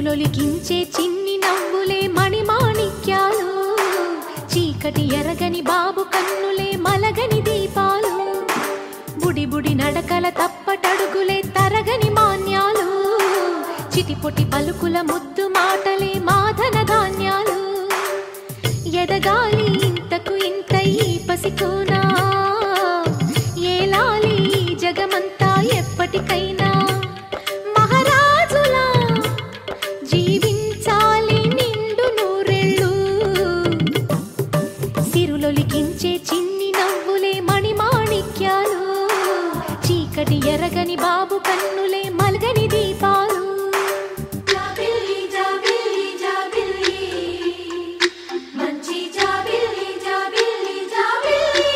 సిరులొలికించే చిన్ని నవ్వులే మణిమాణిక్యాలు చీకటి ఎరగని బాబు కన్నులే మలగని దీపాలు బుడి బుడి నడకల తప్పటడుగులే తరగని మాన్యాలు చిటిపొటి పలుకుల ముద్దు మాటలే మాధన ధాన్యాలు ఎదగాలి ఇంతకు ఇంత ఈ పసికోనా ఏలాలి ఈ జగమంతా ఎప్పటికైనా మహారాజులా జీవించాలి నిండు నూరెళ్ళు సిరులొలికించే చిన్ని నవ్వులే మణిమాణిక్యాలు చీకటి ఎరగని బాబు కన్నులే మల్గని దీపాలు జాబిల్లి జాబిల్లి జాబిల్లి మంచి జాబిల్లి జాబిల్లి జాబిల్లి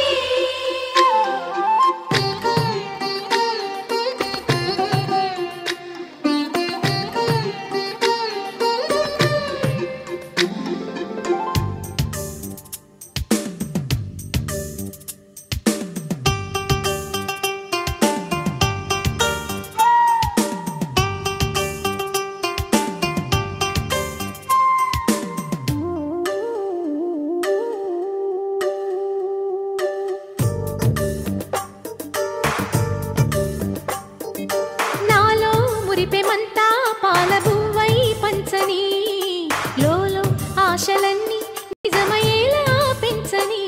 నాలో మురిపెమంతా పాలబువ్వై పంచని లోలో ఆశలన్నీ నిజమయ్యేలా పెంచని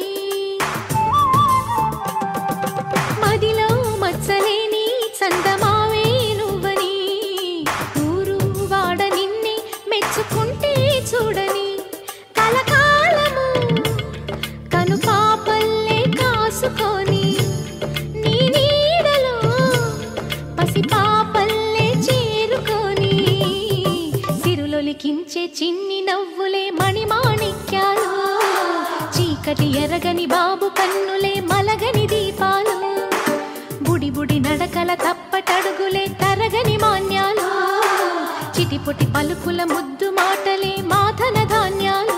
మదిలో మచ్చలేని చందమావే నువ్వని ఊరు వాడ నిన్నే మెచ్చుకుంటే చూడని కలకాలము కను పాపల్లే కాసుకొని నీ నీడలో పసి పాపల్లే చేరుకొని సిరులొలికించే చిన్ని నవ్వులే మణిమాణిక్యాలు చీకటి ఎరగని బాబు కన్నులే మలగని దీపాలు బుడి బుడి నడకల తప్పటడుగులే తరగని మాన్యాలు చిటిపొటి పలుకుల ముద్దు మాటలే మాధన ధాన్యాలు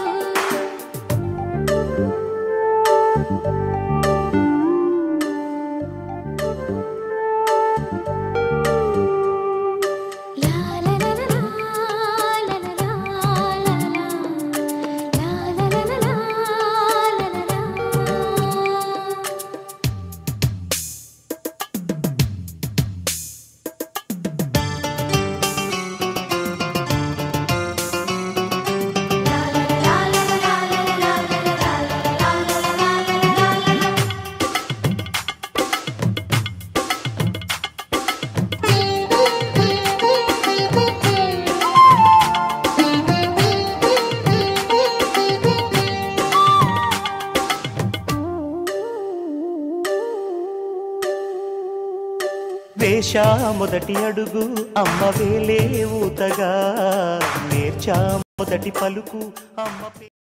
లా లా లా లా లా లా లా లా లా లా లా లా లా వేషా మొదటి అడుగు అమ్మ వేలే ఊతగా నేర్చా మొదటి పలుకు అమ్మ పే-